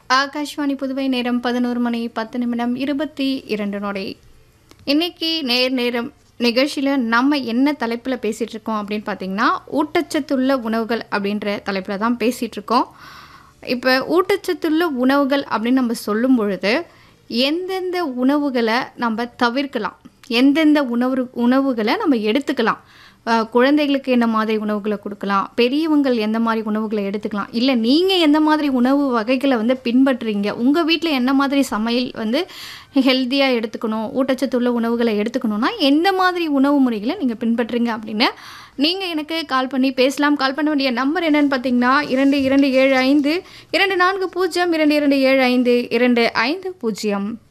ஆகாஷ்வாணி புதுவை நேரம் பதினோரு மணி பத்து நிமிடம் இருபத்தி இரண்டு நொடி இன்னைக்கு நேர் நேரம் நிகழ்ச்சியில் நம்ம என்ன தலைப்பில் பேசிகிட்டு இருக்கோம் அப்படின்னு பார்த்தீங்கன்னா ஊட்டச்சத்துள்ள உணவுகள் அப்படின்ற தலைப்பில் தான் பேசிகிட்டு இருக்கோம் இப்போ ஊட்டச்சத்துள்ள உணவுகள் அப்படின்னு நம்ம சொல்லும் பொழுது எந்தெந்த உணவுகளை நம்ம தவிர்க்கலாம் எந்தெந்த உணவு உணவுகளை நம்ம எடுத்துக்கலாம் அஹ், குழந்தைகளுக்கு என்ன மாதிரி உணவுகளை கொடுக்கலாம் பெரியவங்கள் எந்த மாதிரி உணவுகளை எடுத்துக்கலாம் இல்லை நீங்கள் எந்த மாதிரி உணவு வகைகளை வந்து பின்பற்றுறீங்க உங்கள் வீட்டில் என்ன மாதிரி சமையல் வந்து ஹெல்த்தியாக எடுத்துக்கணும் ஊட்டச்சத்துள்ள உணவுகளை எடுத்துக்கணும்னா எந்த மாதிரி உணவு முறைகளை நீங்கள் பின்பற்றுறீங்க அப்படின்னு நீங்கள் எனக்கு கால் பண்ணி பேசலாம் கால் பண்ண வேண்டிய நம்பர் என்னன்னு பார்த்தீங்கன்னா இரண்டு இரண்டு ஏழு ஐந்து இரண்டு நான்கு பூஜ்ஜியம் இரண்டு இரண்டு ஏழு ஐந்து இரண்டு ஐந்து பூஜ்ஜியம்